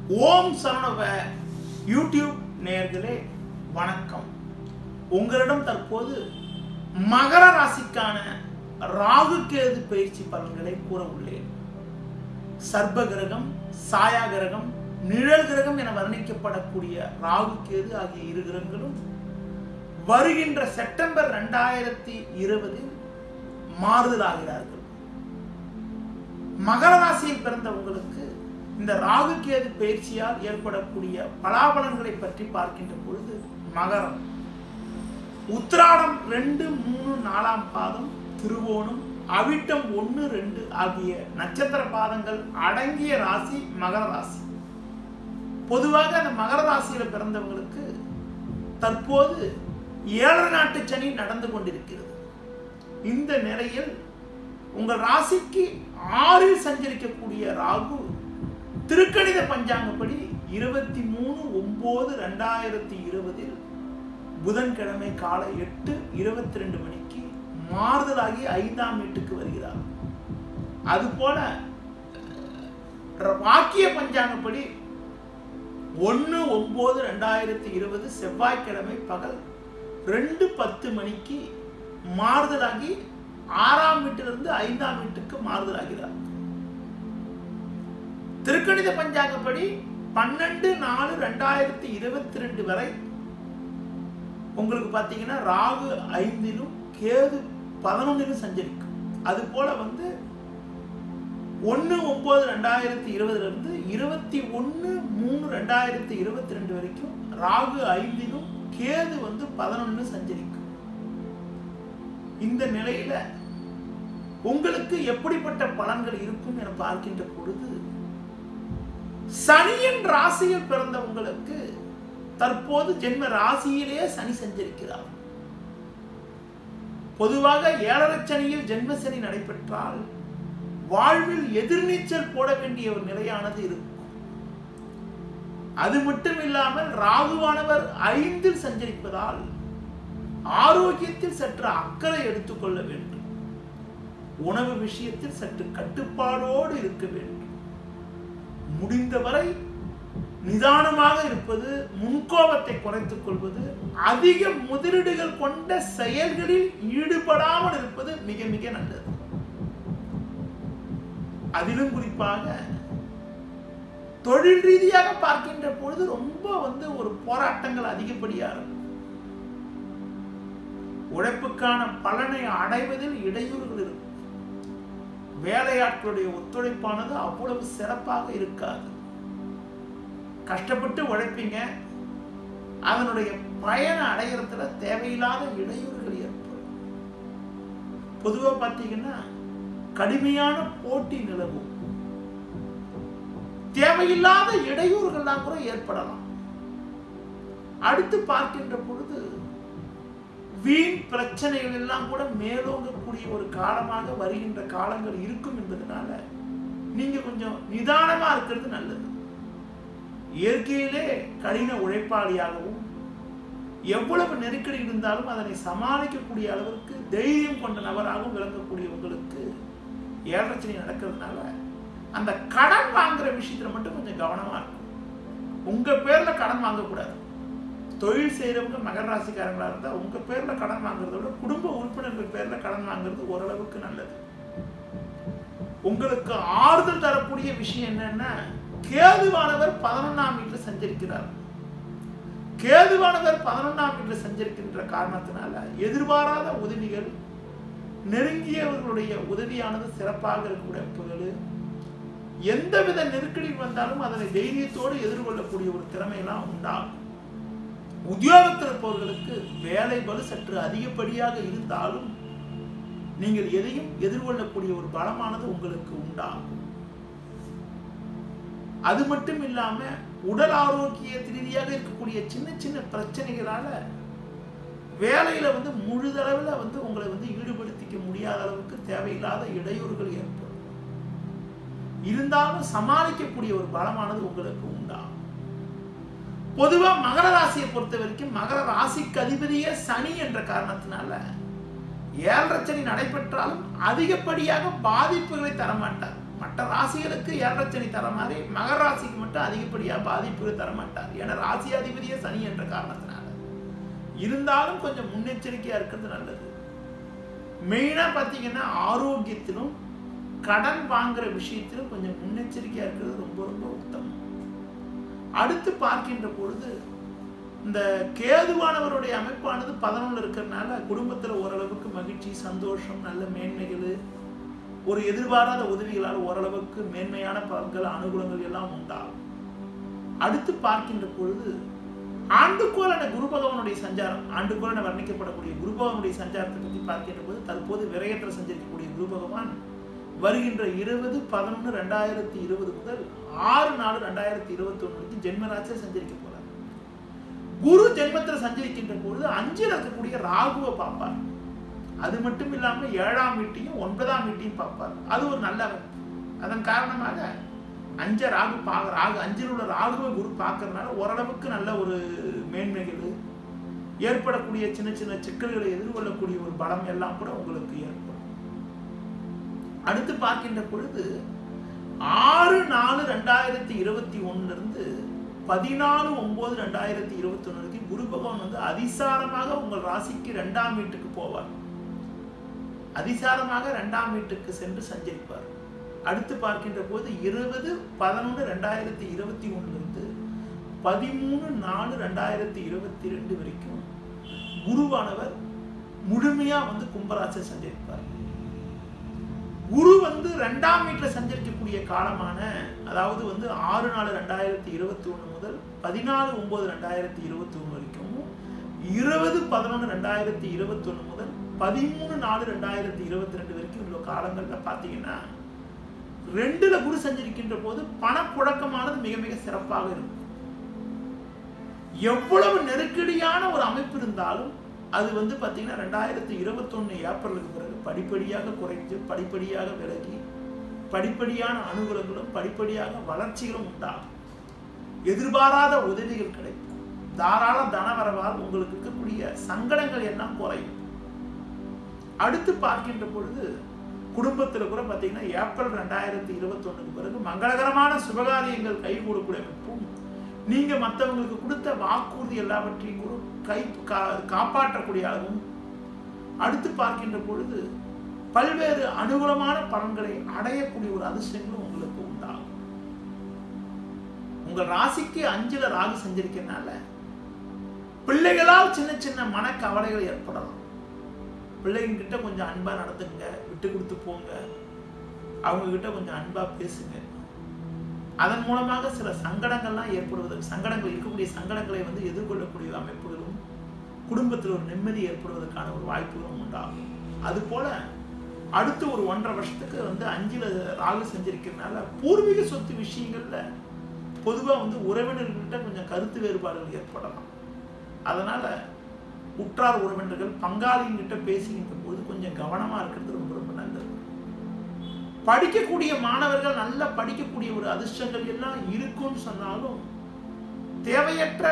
ஓம் சரணவ YouTube நேயர்களே வணக்கம் உங்களிடம் தற்போது மகர ராசிக்கான ராகு கேது பயிற்சி பலன்களை கூற உள்ளேன் சர்ப்ப கிரகம் சாயா கிரகம் நிழல் கிரகம் என வர்ணிக்கப்படக்கூடிய ராகு கேது ஆகிய இரு கிரகங்களும் வருகின்ற செப்டம்பர் ரெண்டாயிரத்தி இருபதில் மாறுதலாகிறார்கள் மகர ராசியில் பிறந்த உங்களுக்கு இந்த ராகு கேது பயிற்சியால் ஏற்படக்கூடிய பலாபலன்களை பற்றி பார்க்கின்ற பொழுது மகரம் உத்திராடம் ரெண்டு மூணு நாலாம் பாதம் திருவோணம் அவிட்டம் ஒன்று ரெண்டு ஆகிய நட்சத்திர பாதங்கள் அடங்கிய ராசி மகர ராசி பொதுவாக அந்த மகர ராசியில பிறந்தவங்களுக்கு தற்போது ஏழரை நாட்டு சனி நடந்து கொண்டிருக்கிறது இந்த நிலையில் உங்கள் ராசிக்கு ஆறில் சஞ்சரிக்கக்கூடிய ராகு திருக்கணித பஞ்சாங்கப்படி இருபத்தி மூணு ஒன்பது ரெண்டாயிரத்தி இருபதில் புதன்கிழமை காலை எட்டு இருபத்தி ரெண்டு மணிக்கு மாறுதலாகி ஐந்தாம் வீட்டுக்கு வருகிறார் அதுபோல வாக்கிய பஞ்சாங்கப்படி ஒன்று ஒன்பது ரெண்டாயிரத்தி இருபது செவ்வாய்க்கிழமை பகல் ரெண்டு பத்து மணிக்கு மாறுதலாகி ஆறாம் வீட்டிலிருந்து ஐந்தாம் வீட்டுக்கு மாறுதலாகிறார் திருக்கணித பஞ்சாங்கப்படி பன்னெண்டு நாலு ரெண்டாயிரத்தி இருபத்தி ரெண்டு வரை உங்களுக்கு பார்த்தீங்கன்னா ராகு ஐந்திலும் கேது பதினொன்றிலும் சஞ்சரிக்கும் அது போல வந்து ஒன்று ஒன்பது ரெண்டாயிரத்தி இருபதுல இருந்து இருபத்தி ஒன்று மூணு ரெண்டாயிரத்தி இருபத்தி ரெண்டு வரைக்கும் ராகு ஐந்திலும் கேது வந்து பதினொன்று சஞ்சரிக்கும் இந்த நிலையில உங்களுக்கு எப்படிப்பட்ட பலன்கள் இருக்கும் என பார்க்கின்ற பொழுது சனியின் ராசியில் பிறந்த உங்களுக்கு தற்போது ஜென்ம ராசியிலேயே சனி சஞ்சரிக்கிறார் பொதுவாக ஏழரை சனியில் ஜென்ம சனி நடைபெற்றால் வாழ்வில் எதிர்நீச்சல் போட வேண்டிய ஒரு நிலையானது இருக்கும் அது மட்டும் இல்லாமல் ராகுவானவர் ஐந்தில் சஞ்சரிப்பதால் ஆரோக்கியத்தில் சற்று அக்கறை எடுத்துக்கொள்ள வேண்டும் உணவு விஷயத்தில் சற்று கட்டுப்பாடோடு இருக்க வேண்டும் முடிந்தவரை நிதானமாக இருப்பது முன்கோபத்தை குறைத்துக் கொள்வது அதிக முதலீடுகள் கொண்ட செயல்களில் ஈடுபடாமல் இருப்பது மிக மிக நல்லது அதிலும் குறிப்பாக தொழில் ரீதியாக பார்க்கின்ற பொழுது ரொம்ப வந்து ஒரு போராட்டங்கள் அதிகப்படியா இருக்கும் உழைப்புக்கான பலனை அடைவதில் இடையூறுகள் இருக்கும் வேலையாட்களுடைய ஒத்துழைப்பானது அவ்வளவு சிறப்பாக இருக்காது கஷ்டப்பட்டு உழைப்பீங்க அதனுடைய பயனை அடைகிறதுல தேவையில்லாத இடையூறுகள் ஏற்படும் பொதுவாக பார்த்தீங்கன்னா கடுமையான போட்டி நிலவும் தேவையில்லாத இடையூறுகள்லாம் கூட ஏற்படலாம் அடுத்து பார்க்கின்ற பொழுது வீண் பிரச்சனைகள் எல்லாம் கூட மேலோங்கக்கூடிய ஒரு காலமாக வருகின்ற காலங்கள் இருக்கும் என்பதனால நீங்க கொஞ்சம் நிதானமா இருக்கிறது நல்லது இயற்கையிலே கடின உழைப்பாளியாகவும் எவ்வளவு நெருக்கடி இருந்தாலும் அதனை சமாளிக்கக்கூடிய அளவிற்கு தைரியம் கொண்ட நபராகவும் விளங்கக்கூடிய உங்களுக்கு ஏழரச்சனை நடக்கிறதுனால அந்த கடன் வாங்குற விஷயத்துல மட்டும் கொஞ்சம் கவனமா இருக்கும் உங்க பேர்ல கடன் வாங்கக்கூடாது தொழில் செய்யறவங்க மகர ராசிக்காரங்களா இருந்தா உங்க பேர்ல கடன் வாங்குறத விட குடும்ப உறுப்பினர்கள் பேர்ல கடன் வாங்குறது ஓரளவுக்கு நல்லது உங்களுக்கு ஆறுதல் தரக்கூடிய விஷயம் என்னன்னா கேதுவானவர் பதினொன்னாம் வீட்டுல சஞ்சரிக்கிறார் கேதுவானவர் பதினொன்னாம் வீட்டுல சஞ்சரிக்கின்ற காரணத்தினால எதிர்பாராத உதவிகள் நெருங்கியவர்களுடைய உதவியானது சிறப்பாக இருக்கக்கூடிய வாய்ப்புகள் எந்தவித நெருக்கடி வந்தாலும் அதனை தைரியத்தோடு எதிர்கொள்ளக்கூடிய ஒரு திறமையெல்லாம் உண்டாகும் உத்தியோகத்தில் இருப்பவர்களுக்கு வேலை பலு சற்று அதிகப்படியாக இருந்தாலும் நீங்கள் எதையும் எதிர்கொள்ளக்கூடிய ஒரு பலமானது உங்களுக்கு உண்டாகும் அது மட்டும் இல்லாம உடல் ஆரோக்கிய ரீதியாக இருக்கக்கூடிய சின்ன சின்ன பிரச்சனைகளால வேலையில வந்து முழுதளவில் வந்து உங்களை வந்து ஈடுபடுத்திக்க முடியாத அளவுக்கு தேவையில்லாத இடையூறுகள் ஏற்படும் இருந்தாலும் சமாளிக்கக்கூடிய ஒரு பலமானது உங்களுக்கு உண்டாகும் பொதுவா மகர ராசியை பொறுத்த வரைக்கும் மகர ராசிக்கு அதிபதியே சனி என்ற காரணத்தினால ஏழரை சனி நடைபெற்றாலும் அதிகப்படியாக பாதிப்புகளை தரமாட்டார் மற்ற ராசிகளுக்கு ஏழரை சனி தர மாதிரி மகர ராசிக்கு மட்டும் அதிகப்படியா பாதிப்பு தர மாட்டார் ஏன்னா ராசி அதிபதியே சனி என்ற காரணத்தினால இருந்தாலும் கொஞ்சம் முன்னெச்சரிக்கையா இருக்கிறது நல்லது மெயினா பார்த்தீங்கன்னா ஆரோக்கியத்திலும் கடன் வாங்குற விஷயத்திலும் கொஞ்சம் முன்னெச்சரிக்கையா இருக்கிறது ரொம்ப ரொம்ப உத்தமம் அடுத்து பார்க்கின்ற பொழுது இந்த கேதுவானவருடைய அமைப்பானது பதினொன்று இருக்கிறதுனால குடும்பத்தில் ஓரளவுக்கு மகிழ்ச்சி சந்தோஷம் நல்ல மேன்மைகள் ஒரு எதிர்பாராத உதவிகளால் ஓரளவுக்கு மேன்மையான பலன்கள் அனுகூலங்கள் எல்லாம் உண்டாகும் அடுத்து பார்க்கின்ற பொழுது ஆண்டுக்கோலன குரு பகவானுடைய சஞ்சாரம் ஆண்டுக்கோலன வர்ணிக்கப்படக்கூடிய குரு பகவானுடைய சஞ்சாரத்தை பற்றி பார்க்கின்ற போது தற்போது விரையற்ற சஞ்சரிக்கக்கூடிய குரு பகவான் வருகின்ற இருபது பதினொன்று ரெண்டாயிரத்தி இருபது முதல் ஆறு நாலு ரெண்டாயிரத்தி இருபத்தி ஒன்று வரைக்கும் ஜென்மராசியை சஞ்சரிக்க போறார் குரு ஜென்மத்தில் சஞ்சரிக்கின்ற பொழுது அஞ்சில் இருக்கக்கூடிய ராகுவை பார்ப்பார் அது மட்டும் இல்லாம ஏழாம் வீட்டையும் ஒன்பதாம் வீட்டையும் பார்ப்பார் அது ஒரு நல்ல அமைப்பு அதன் காரணமாக அஞ்ச ராகு பா ராகு அஞ்சில் உள்ள ராகுவை குரு பார்க்கறதுனால ஓரளவுக்கு நல்ல ஒரு மேன்மைகள் ஏற்படக்கூடிய சின்ன சின்ன சிக்கல்களை எதிர்கொள்ளக்கூடிய ஒரு பலம் எல்லாம் கூட உங்களுக்கு ஏற்படும் அடுத்து பார்க்கின்ற பொழுது ஆறு நாலு ரெண்டாயிரத்தி இருபத்தி ஒண்ணுல இருந்து பதினாலு ஒன்பது ரெண்டாயிரத்தி இருபத்தி ஒண்ணு வரைக்கும் குரு பகவான் வந்து அதிசாரமாக உங்கள் ராசிக்கு ரெண்டாம் வீட்டுக்கு போவார் அதிசாரமாக ரெண்டாம் வீட்டுக்கு சென்று சஞ்சரிப்பார் அடுத்து பார்க்கின்ற போது இருபது பதினொன்று ரெண்டாயிரத்தி இருபத்தி ஒண்ணுலேருந்து பதிமூணு நாலு ரெண்டாயிரத்தி இருபத்தி ரெண்டு வரைக்கும் குருவானவர் முழுமையா வந்து கும்பராசியை சஞ்சரிப்பார் குரு வந்து ரெண்டாம் வீட்டுல சஞ்சரிக்கக்கூடிய காலமான அதாவது வந்து ஆறு நாலு ரெண்டாயிரத்தி இருபத்தி ஒண்ணு முதல் பதினாலு ஒன்பது ரெண்டாயிரத்தி இருபத்தி ஒண்ணு வரைக்கும் இருபது பதினொன்று ரெண்டாயிரத்தி இருபத்தி ஒண்ணு முதல் பதிமூணு நாலு ரெண்டாயிரத்தி இருபத்தி ரெண்டு வரைக்கும் உள்ள காலங்கள்ல பாத்தீங்கன்னா ரெண்டுல குரு சஞ்சரிக்கின்ற போது பணப்புழக்கமானது மிக மிக சிறப்பாக இருக்கும் எவ்வளவு நெருக்கடியான ஒரு அமைப்பு இருந்தாலும் அது வந்து பார்த்தீங்கன்னா ரெண்டாயிரத்தி இருபத்தொன்னு ஏப்ரலுக்கு பிறகு படிப்படியாக குறைஞ்சு படிப்படியாக விலகி படிப்படியான அனுகூலங்களும் படிப்படியாக வளர்ச்சிகளும் உண்டாகும் எதிர்பாராத உதவிகள் கிடைக்கும் தாராள தனவரவால் உங்களுக்கு இருக்கக்கூடிய சங்கடங்கள் எல்லாம் குறையும் அடுத்து பார்க்கின்ற பொழுது குடும்பத்தில் கூட பார்த்தீங்கன்னா ஏப்ரல் ரெண்டாயிரத்தி இருபத்தொன்னுக்கு பிறகு மங்களகரமான சுபகாரியங்கள் கை கொடுக்கூடிய அமைப்பும் நீங்க மற்றவங்களுக்கு கொடுத்த வாக்குறுதி எல்லாவற்றையும் கூட கை கா காப்பாற்றக்கூடிய அளவும் அடுத்து பார்க்கின்ற பொழுது பல்வேறு அனுகூலமான பலன்களை அடையக்கூடிய ஒரு அதிர்ஷ்டங்களும் உங்களுக்கு உண்டாகும் உங்கள் ராசிக்கு அஞ்சுல ராகு செஞ்சிருக்கனால பிள்ளைகளால் சின்ன சின்ன மனக்கவலைகள் ஏற்படலாம் பிள்ளைங்க கிட்ட கொஞ்சம் அன்பா நடந்துங்க விட்டு கொடுத்து போங்க அவங்க கிட்ட கொஞ்சம் அன்பா பேசுங்க அதன் மூலமாக சில சங்கடங்கள்லாம் ஏற்படுவதற்கு சங்கடங்கள் இருக்கக்கூடிய சங்கடங்களை வந்து எதிர்கொள்ளக்கூடிய அமைப்புகளும் குடும்பத்தில் ஒரு நிம்மதி ஏற்படுவதற்கான ஒரு வாய்ப்புகளும் உண்டாகும் அது போல அடுத்து ஒரு ஒன்றரை வருஷத்துக்கு வந்து அஞ்சுல ராகு செஞ்சிருக்கிறதுனால பூர்வீக சொத்து விஷயங்கள்ல பொதுவாக வந்து உறவினர்கள்கிட்ட கொஞ்சம் கருத்து வேறுபாடுகள் ஏற்படலாம் அதனால உற்றார் உறவினர்கள் பங்காளிங்கிட்ட பேசுகின்ற போது கொஞ்சம் கவனமா இருக்கிறது ரொம்ப ரொம்ப நல்லது படிக்கக்கூடிய மாணவர்கள் நல்லா படிக்கக்கூடிய ஒரு அதிர்ஷ்டங்கள் எல்லாம் இருக்கும்னு சொன்னாலும் தேவையற்ற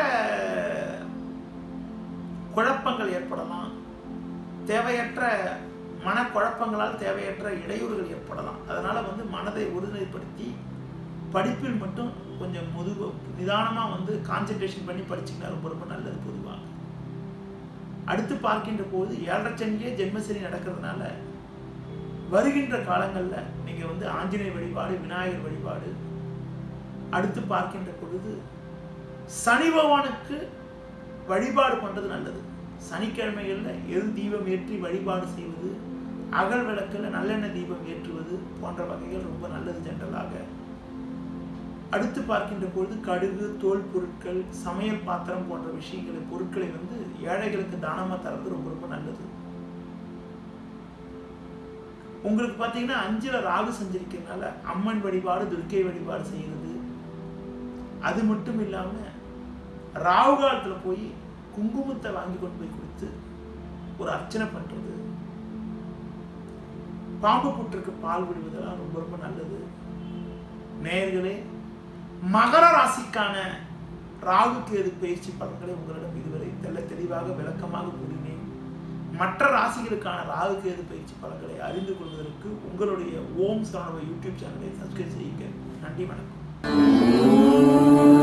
குழப்பங்கள் ஏற்படலாம் தேவையற்ற மனக்குழப்பங்களால் தேவையற்ற இடையூறுகள் ஏற்படலாம் அதனால வந்து மனதை ஒருநிலைப்படுத்தி படிப்பில் மட்டும் கொஞ்சம் முதுகு நிதானமாக வந்து கான்சென்ட்ரேஷன் பண்ணி படிச்சிங்கன்னா ரொம்ப ரொம்ப நல்லது பொதுவாக அடுத்து பார்க்கின்ற போது ஏழரை சனியே ஜென்மசனி நடக்கிறதுனால வருகின்ற காலங்களில் நீங்கள் வந்து ஆஞ்சநேய வழிபாடு விநாயகர் வழிபாடு அடுத்து பார்க்கின்ற பொழுது சனி பகவானுக்கு வழிபாடு பண்ணுறது நல்லது சனிக்கிழமைகளில் எரு தீபம் ஏற்றி வழிபாடு செய்வது அகல் விளக்கில் நல்லெண்ணெய் தீபம் ஏற்றுவது போன்ற வகைகள் ரொம்ப நல்லது ஜென்ரலாக அடுத்து பார்க்கின்ற பொழுது கடுகு தோல் பொருட்கள் சமையல் பாத்திரம் போன்ற விஷயங்களை பொருட்களை வந்து ஏழைகளுக்கு தானமாக தரது ரொம்ப ரொம்ப நல்லது உங்களுக்கு பார்த்தீங்கன்னா அஞ்சுல ராகு செஞ்சிருக்கிறதுனால அம்மன் வழிபாடு துர்க்கை வழிபாடு செய்யறது அது மட்டும் இல்லாம ராகு காலத்துல போய் குங்குமத்தை வாங்கி கொண்டு போய் கொடுத்து ஒரு அர்ச்சனை பண்றது பாம்பு புற்றுக்கு பால் விடுவதெல்லாம் ரொம்ப ரொம்ப நல்லது நேயர்களே மகர ராசிக்கான ராகு கேது பயிற்சி பலன்களை உங்களிடம் இதுவரை தெல்ல தெளிவாக விளக்கமாக கூறினேன் மற்ற ராசிகளுக்கான ராகு கேது பயிற்சி பலன்களை அறிந்து கொள்வதற்கு உங்களுடைய ஓம் சரணவ யூடியூப் சேனலை சப்ஸ்கிரைப் செய்யுங்க நன்றி வணக்கம்